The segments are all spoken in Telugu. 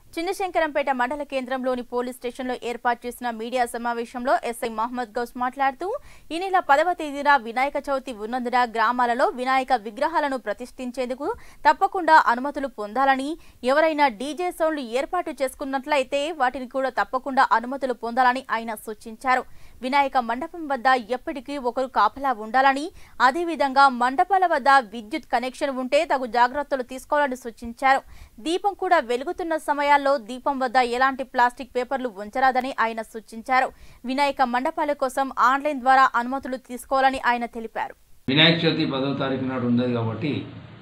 చిన్నశంకరంపేట మండల కేంద్రంలోని పోలీస్ స్టేషన్లో ఏర్పాటు చేసిన మీడియా సమావేశంలో ఎస్ఐ మహమ్మద్ గౌస్ మాట్లాడుతూ ఈ నెల పదవ తేదీన వినాయక చవితి ఉన్నందున గ్రామాలలో వినాయక విగ్రహాలను ప్రతిష్ఠించేందుకు తప్పకుండా అనుమతులు పొందాలని ఎవరైనా డీజే సౌండ్లు ఏర్పాటు చేసుకున్నట్లయితే వాటిని కూడా తప్పకుండా అనుమతులు పొందాలని ఆయన సూచించారు వినాయక మండపం వద్ద ఎప్పటికీ ఒకరు కాపలా ఉండాలని అదేవిధంగా మండపాల వద్ద విద్యుత్ కనెక్షన్ ఉంటే తగు జాగ్రత్తలు తీసుకోవాలని సూచించారు దీపం కూడా వెలుగుతున్న సమయాల్లో దీపం వద్ద ఎలాంటి ప్లాస్టిక్ పేపర్లు ఉంచరాదని ఆయన సూచించారు వినాయక మండపాల కోసం ఆన్లైన్ ద్వారా అనుమతులు తీసుకోవాలని ఆయన తెలిపారు వినాయక చవితి పదవ తారీఖు నాడు ఉన్నది కాబట్టి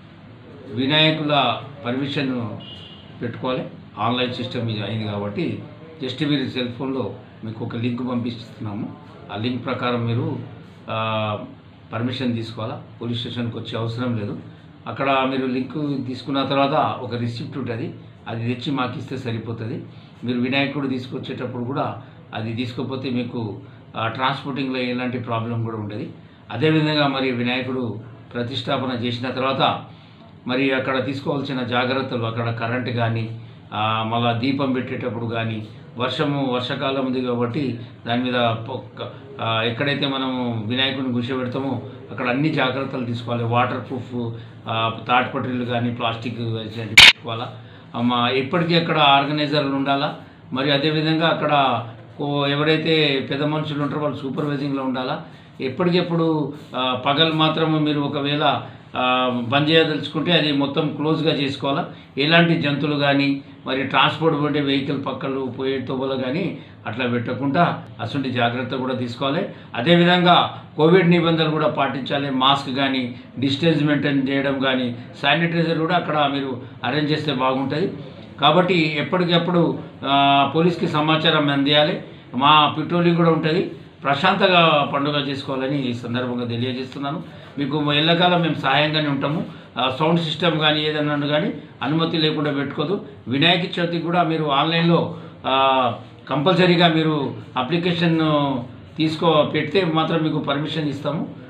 వినాయకుల పర్మిషన్ పెట్టుకోవాలి ఆన్లైన్ సిస్టమ్ ఇది అయింది కాబట్టి జస్ట్ మీరు సెల్ ఫోన్లో మీకు ఒక లింక్ పంపిస్తున్నాము ఆ లింక్ ప్రకారం మీరు ఆ, పర్మిషన్ తీసుకోవాలా పోలీస్ స్టేషన్కి వచ్చే అవసరం లేదు అక్కడ మీరు లింక్ తీసుకున్న తర్వాత ఒక రిసిప్ట్ ఉంటుంది అది తెచ్చి మాకు ఇస్తే సరిపోతుంది మీరు వినాయకుడు తీసుకొచ్చేటప్పుడు కూడా అది తీసుకోకపోతే మీకు ఆ, ట్రాన్స్పోర్టింగ్లో ఎలాంటి ప్రాబ్లం కూడా ఉండదు అదేవిధంగా మరి వినాయకుడు ప్రతిష్టాపన చేసిన తర్వాత మరి అక్కడ తీసుకోవాల్సిన జాగ్రత్తలు అక్కడ కరెంట్ కానీ మళ్ళా దీపం పెట్టేటప్పుడు కానీ వర్షము వర్షాకాలం ఉంది కాబట్టి దాని మీద పొక్క- ఆ, ఎక్కడైతే మనము వినాయకుడిని కూర్చోబెడతామో అక్కడ అన్ని జాగ్రత్తలు తీసుకోవాలి వాటర్ ప్రూఫ్ తాటిపట్టీలు కానీ ప్లాస్టిక్ ఇలాంటివి పెట్టుకోవాలా ఆ, మా ఎప్పటికీ అక్కడ ఆర్గనైజర్లు ఉండాలా మరి అదేవిధంగా అక్కడ ఓ- ఎవరైతే పెద్ద మనుషులు ఉంటారో వాళ్ళు సూపర్వైజింగ్లో ఉండాలా ఎప్పటికెప్పుడు ఆ, పగలు మాత్రం మీరు ఒకవేళ ఆ, బంద్ చేయదలుచుకుంటే అది మొత్తం క్లోజ్గా చేసుకోవాలా ఎలాంటి జంతువులు కానీ మరి ట్రాన్స్పోర్ట్ పోతే వెహికల్ పక్కలు పోయే తోబలు కానీ అట్లా పెట్టకుండా అటువంటి జాగ్రత్త కూడా తీసుకోవాలి అదేవిధంగా కోవిడ్ నిబంధనలు కూడా పాటించాలి మాస్క్ కానీ డిస్టెన్స్ మెయింటైన్ చేయడం కానీ శానిటైజర్ కూడా అక్కడ మీరు అరేంజ్ చేస్తే బాగుంటుంది కాబట్టి ఎప్పటికప్పుడు ఆ, పోలీస్కి సమాచారం అందియాలి మా పెట్రోలింగ్ కూడా ఉంటుంది ప్రశాంతంగా పండుగ చేసుకోవాలని ఈ సందర్భంగా తెలియజేస్తున్నాను మీకు ఎల్లకాలం మేము సహాయంగానే ఉంటాము ఆ, సౌండ్ సిస్టమ్ కానీ ఏదన్నా కానీ అనుమతి లేకుండా పెట్టుకోదు వినాయక చవితికి కూడా మీరు ఆన్లైన్లో ఆ, కంపల్సరీగా మీరు అప్లికేషన్ తీసుకో పెడితే మాత్రం మీకు పర్మిషన్ ఇస్తాము